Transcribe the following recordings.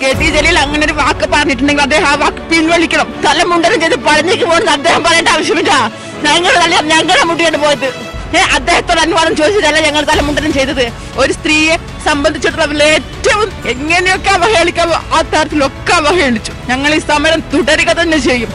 K T Jaleel അങ്ങനെ ഒരു വാക്ക് പറഞ്ഞിട്ടുണ്ടെങ്കിൽ അദ്ദേഹം ആ വാക്ക് പിൻവലിക്കണം തലമുണ്ടനം ചെയ്ത് പഴഞ്ഞേക്ക് പോകുന്നത് അദ്ദേഹം പറയേണ്ട ആവശ്യമില്ല ഞങ്ങൾ തല ഞങ്ങളെ മുട്ടിയാണ് പോയത് ഏ അദ്ദേഹത്തോട് അനുവാദം ചോദിച്ചിട്ടല്ല ഞങ്ങൾ തലമുണ്ടനം ചെയ്തത് ഒരു സ്ത്രീയെ സംബന്ധിച്ചിടത്തോളം ഏറ്റവും എങ്ങനെയൊക്കെ അവഹേളിക്കാവോ ആ തരത്തിലൊക്കെ അവഹേളിച്ചു ഞങ്ങൾ ഈ സമരം തുടരുക തന്നെ ചെയ്യും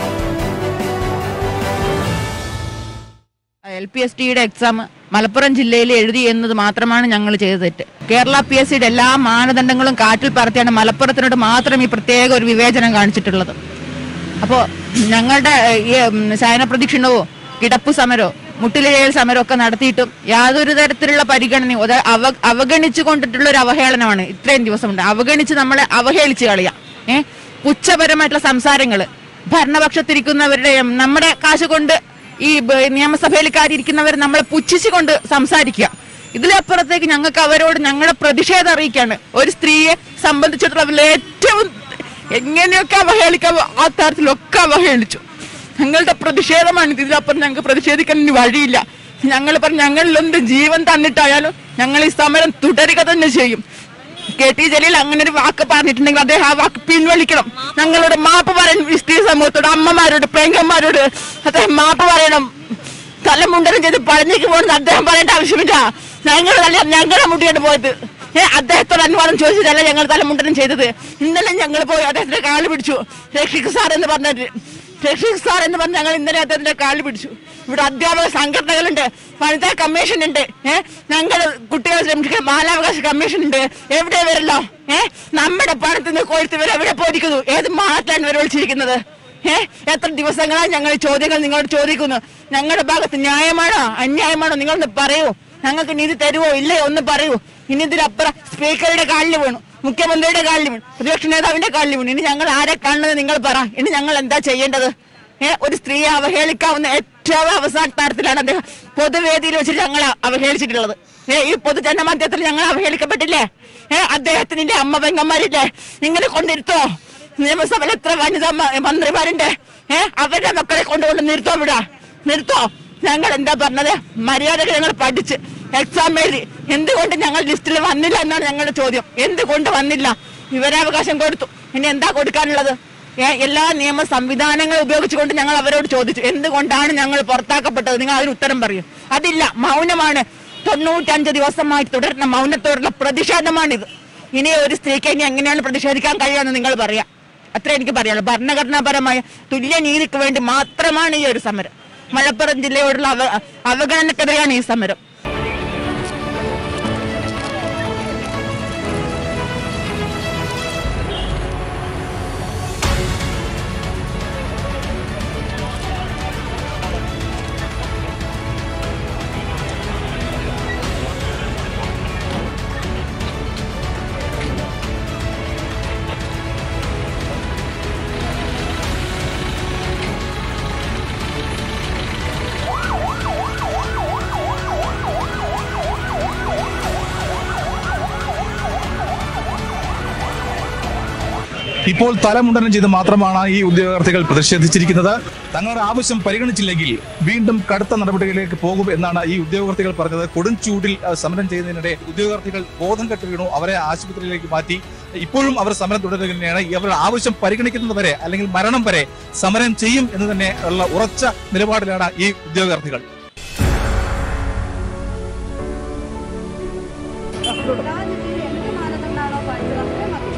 എൽ പി എസ് ടിയുടെ എക്സാം മലപ്പുറം ജില്ലയിൽ എഴുതി എന്നത് മാത്രമാണ് ഞങ്ങൾ ചെയ്ത തെറ്റ് കേരള പി എസ് സിയുടെ എല്ലാ മാനദണ്ഡങ്ങളും കാറ്റിൽ പറത്തിയാണ് മലപ്പുറത്തിനോട് മാത്രം ഈ പ്രത്യേക ഒരു വിവേചനം കാണിച്ചിട്ടുള്ളത് അപ്പോൾ ഞങ്ങളുടെ ഏഹ്, ഈ ഉം, ശയന പ്രദക്ഷിണവോ കിടപ്പ് സമരമോ മുട്ടിലിഴയൽ സമരം ഒക്കെ നടത്തിയിട്ടും യാതൊരു തരത്തിലുള്ള പരിഗണനയോ അത് അവ അവഗണിച്ചു കൊണ്ടിട്ടുള്ള ഒരു അവഹേളനമാണ് ഇത്രയും ദിവസമുണ്ട് അവഗണിച്ച് നമ്മളെ അവഹേളിച്ച് കളയാം ഏഹ് പുച്ഛപരമായിട്ടുള്ള സംസാരങ്ങള് ഭരണപക്ഷത്തിരിക്കുന്നവരുടെ ഉം, നമ്മുടെ കാശ് കൊണ്ട് ഈ ബ- നിയമസഭയിൽ കാര്യിരിക്കുന്നവർ നമ്മളെ പുച്ഛിച്ചുകൊണ്ട് സംസാരിക്കുക ഇതിലപ്പുറത്തേക്ക് ഞങ്ങൾക്ക് അവരോട് ഞങ്ങളുടെ പ്രതിഷേധം അറിയിക്കാണ് ഒരു സ്ത്രീയെ സംബന്ധിച്ചിടത്തോളം ഏറ്റവും എങ്ങനെയൊക്കെ അവഹേളിക്കാവോ ആ തരത്തിലൊക്കെ അവഹേളിച്ചു ഞങ്ങളുടെ പ്രതിഷേധമാണ് ഇത്. ഇതിലപ്പുറം ഞങ്ങൾക്ക് പ്രതിഷേധിക്കാൻ ഇനി വഴിയില്ല ഞങ്ങൾ പറഞ്ഞു ഞങ്ങളിൽ എന്ത് ജീവൻ തന്നിട്ടായാലും ഞങ്ങൾ ഈ സമരം തുടരുക തന്നെ ചെയ്യും കെ ടി ജലീൽ അങ്ങനെ ഒരു വാക്ക് പറഞ്ഞിട്ടുണ്ടെങ്കിൽ അദ്ദേഹം ആ വാക്ക് പിൻവലിക്കണം ഞങ്ങളോട് മാപ്പ് പറയണം ഈ സ്ത്രീ സമൂഹത്തോട് അമ്മമാരോട് പെങ്ങന്മാരോട് അദ്ദേഹം മാപ്പ് പറയണം തലമുണ്ടനം ചെയ്ത് പഴഞ്ഞേക്ക് പോകുന്നത് അദ്ദേഹം പറയേണ്ട ആവശ്യമില്ല ഞങ്ങൾ തല ഞങ്ങളെ മുട്ടിയാണ് പോയത് ഏ അദ്ദേഹത്തോട് അനുവാദം ചോദിച്ചിട്ടല്ല ഞങ്ങൾ തലമുണ്ടനം ചെയ്തത് ഇന്നലെ ഞങ്ങൾ പോയി അദ്ദേഹത്തിന്റെ കാല് പിടിച്ചു രക്ഷിക്കു സാർ എന്ന് പറഞ്ഞിട്ട് രക്ഷിക് സാർ എന്ന് പറഞ്ഞ് ഞങ്ങൾ ഇന്നലെ അദ്ദേഹത്തിന്റെ കാല് പിടിച്ചു ഇവിടെ അധ്യാപക സംഘടനകളുണ്ട് വനിതാ കമ്മീഷൻ ഉണ്ട് ഏഹ് ഞങ്ങൾ കുട്ടികളെ സംരക്ഷിക്കാൻ ബാലാവകാശ കമ്മീഷൻ ഉണ്ട് എവിടെ വരല്ലോ ഏഹ് നമ്മുടെ പണത്തിൽ നിന്ന് കൊഴുത്ത് ഇവർ എവിടെ പോയിരിക്കുന്നു ഏത് മാറ്റാണ് ഇവർ വിളിച്ചിരിക്കുന്നത് ഏഹ് എത്ര ദിവസങ്ങളായി ഞങ്ങൾ ഈ ചോദ്യങ്ങൾ നിങ്ങളോട് ചോദിക്കുന്നു ഞങ്ങളുടെ ഭാഗത്ത് ന്യായമാണോ അന്യായമാണോ നിങ്ങളൊന്ന് പറയൂ ഞങ്ങൾക്ക് നീതി തരുവോ ഇല്ലയോ ഒന്ന് പറയൂ ഇനി ഇതിനപ്പുറം സ്പീക്കറുടെ കാലിൽ വീണു മുഖ്യമന്ത്രിയുടെ കാലിൽ വീണു പ്രതിപക്ഷ നേതാവിന്റെ കാലിൽ വീണു ഇനി ഞങ്ങൾ ആരെ കാണുന്നത് നിങ്ങൾ പറ ഇനി ഞങ്ങൾ എന്താ ചെയ്യേണ്ടത് ഏ ഒരു സ്ത്രീയെ അവഹേളിക്കാവുന്ന ഏറ്റവും അവസാന തരത്തിലാണ് അദ്ദേഹം പൊതുവേദിയിൽ വെച്ചിട്ട് ഞങ്ങൾ അവഹേളിച്ചിട്ടുള്ളത് ഏ ഈ പൊതുജനമധ്യത്തിൽ ഞങ്ങൾ അവഹേളിക്കപ്പെട്ടില്ലേ ഏ അദ്ദേഹത്തിന്റെ അമ്മ പെങ്ങന്മാരില്ലേ ഇങ്ങനെ കൊണ്ടിരുത്തോ നിയമസഭയിൽ എത്ര വനിതാ മ- മന്ത്രിമാരുണ്ട് ഏ അവരുടെ മക്കളെ കൊണ്ടുകൊണ്ട് നിർത്തോ വിടാ നിർത്തോ ഞങ്ങൾ എന്താ പറഞ്ഞത് മര്യാദകൾ ഞങ്ങൾ പഠിച്ച് എക്സാം എഴുതി എന്തുകൊണ്ട് ഞങ്ങൾ ലിസ്റ്റിൽ വന്നില്ല എന്നാണ് ഞങ്ങളുടെ ചോദ്യം എന്തുകൊണ്ട് വന്നില്ല വിവരാവകാശം കൊടുത്തു ഇനി എന്താ കൊടുക്കാനുള്ളത് ഏ, എല്ലാ നിയമ സംവിധാനങ്ങളും ഉപയോഗിച്ചുകൊണ്ട് ഞങ്ങൾ അവരോട് ചോദിച്ചു എന്തുകൊണ്ടാണ് ഞങ്ങൾ പുറത്താക്കപ്പെട്ടത് നിങ്ങൾ അതിന് ഉത്തരം പറയും അതില്ല മൗനമാണ് തൊണ്ണൂറ്റഞ്ച് ദിവസമായി തുടരുന്ന മൗനത്തോടുള്ള പ്രതിഷേധമാണിത് ഇനി ഒരു സ്ത്രീക്ക് ഇനി എങ്ങനെയാണ് പ്രതിഷേധിക്കാൻ കഴിയുമെന്ന് നിങ്ങൾ പറയാം അത്ര എനിക്ക് പറയാനുള്ളൂ ഭരണഘടനാപരമായ തുല്യ നീതിക്ക് വേണ്ടി മാത്രമാണ് ഈ ഒരു സമരം മലപ്പുറം ജില്ലയോടുള്ള അവ അവഗണനക്കെതിരെയാണ് ഈ സമരം ഇപ്പോൾ തലമുണ്ടനം ചെയ്ത് മാത്രമാണ് ഈ ഉദ്യോഗാർത്ഥികൾ പ്രതിഷേധിച്ചിരിക്കുന്നത് തങ്ങളുടെ ആവശ്യം പരിഗണിച്ചില്ലെങ്കിൽ വീണ്ടും കടുത്ത നടപടികളിലേക്ക് പോകും എന്നാണ് ഈ ഉദ്യോഗാർത്ഥികൾ പറഞ്ഞത് കൊടും ചൂടിൽ അഹ്, സമരം ചെയ്യുന്നതിനിടെ ഉദ്യോഗാർത്ഥികൾ ബോധം കെട്ട് വീണു അവരെ ആശുപത്രിയിലേക്ക് മാറ്റി ഇപ്പോഴും അവർ സമരം തുടരുക തന്നെയാണ് ഈ അവരുടെ ആവശ്യം പരിഗണിക്കുന്നത് വരെ അല്ലെങ്കിൽ മരണം വരെ സമരം ചെയ്യും എന്ന് തന്നെ ഉള്ള ഉറച്ച നിലപാടിലാണ് ഈ ഉദ്യോഗാർത്ഥികൾ രാജ്യത്തിൽ എന്ത് മാനദണ്ഡമാണോ പാലിച്ചത് അത്രയും മതി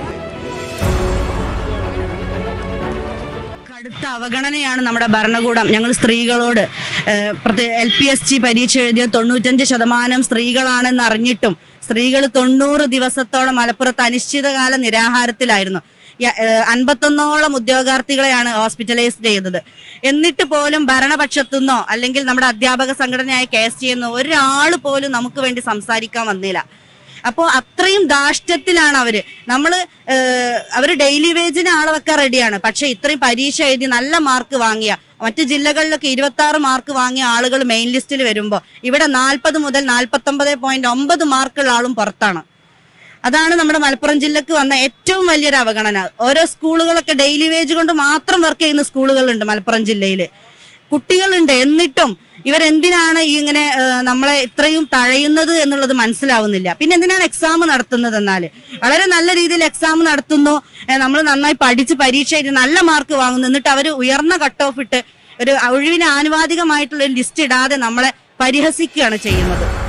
കടുത്ത അവഗണനയാണ് നമ്മുടെ ഭരണകൂടം ഞങ്ങൾ സ്ത്രീകളോട് എൽ പി എസ് ജി പരീക്ഷ എഴുതിയ തൊണ്ണൂറ്റഞ്ച് ശതമാനം സ്ത്രീകളാണെന്ന് അറിഞ്ഞിട്ടും സ്ത്രീകൾ തൊണ്ണൂറ് ദിവസത്തോളം മലപ്പുറത്ത് അനിശ്ചിതകാല നിരാഹാരത്തിലായിരുന്നു യ- ഏഹ് അൻപത്തൊന്നോളം ഉദ്യോഗാർത്ഥികളെയാണ് ഹോസ്പിറ്റലൈസ് ചെയ്തത് എന്നിട്ട് പോലും ഭരണപക്ഷത്തുനിന്നോ അല്ലെങ്കിൽ നമ്മുടെ അധ്യാപക സംഘടനയായ കെ എസ് ടി എന്നോ ഒരാൾ പോലും നമുക്ക് വേണ്ടി സംസാരിക്കാൻ വന്നില്ല അപ്പോൾ അത്രയും ധാഷ്ട്യത്തിലാണ് അവര് നമ്മള് ഏഹ്, അവര് ഡെയിലി വേജിന് ആളെ വെക്കാൻ റെഡിയാണ് പക്ഷെ ഇത്രയും പരീക്ഷ എഴുതി നല്ല മാർക്ക് വാങ്ങിയ മറ്റു ജില്ലകളിലൊക്കെ ഇരുപത്തി ആറ് മാർക്ക് വാങ്ങിയ ആളുകൾ മെയിൻ ലിസ്റ്റിൽ വരുമ്പോൾ ഇവിടെ നാൽപ്പത് മുതൽ നാൽപ്പത്തി ഒമ്പത് പോയിന്റ് ഒമ്പത് മാർക്കുള്ള ആളും പുറത്താണ് അതാണ് നമ്മുടെ മലപ്പുറം ജില്ലക്ക് വന്ന ഏറ്റവും വലിയൊരു അവഗണന ഓരോ സ്കൂളുകളൊക്കെ ഡെയിലി വേജ് കൊണ്ട് മാത്രം വർക്ക് ചെയ്യുന്ന സ്കൂളുകളുണ്ട് മലപ്പുറം ജില്ലയിൽ കുട്ടികളുണ്ട് എന്നിട്ടും ഇവരെന്തിനാണ് ഈ ഇങ്ങനെ ഏഹ്, നമ്മളെ ഇത്രയും തഴയുന്നത് എന്നുള്ളത് മനസ്സിലാവുന്നില്ല പിന്നെ എന്തിനാണ് എക്സാം നടത്തുന്നത് എന്നാല് വളരെ നല്ല രീതിയിൽ എക്സാം നടത്തുന്നു നമ്മൾ നന്നായി പഠിച്ച് പരീക്ഷ എഴുതി നല്ല മാർക്ക് വാങ്ങുന്നു എന്നിട്ട് അവർ ഉയർന്ന കട്ട് ഓഫ് ഇട്ട് ഒരു ഒഴിവിന് ആനുപാതികമായിട്ടുള്ള ഒരു ലിസ്റ്റ് ഇടാതെ നമ്മളെ പരിഹസിക്കുകയാണ് ചെയ്യുന്നത്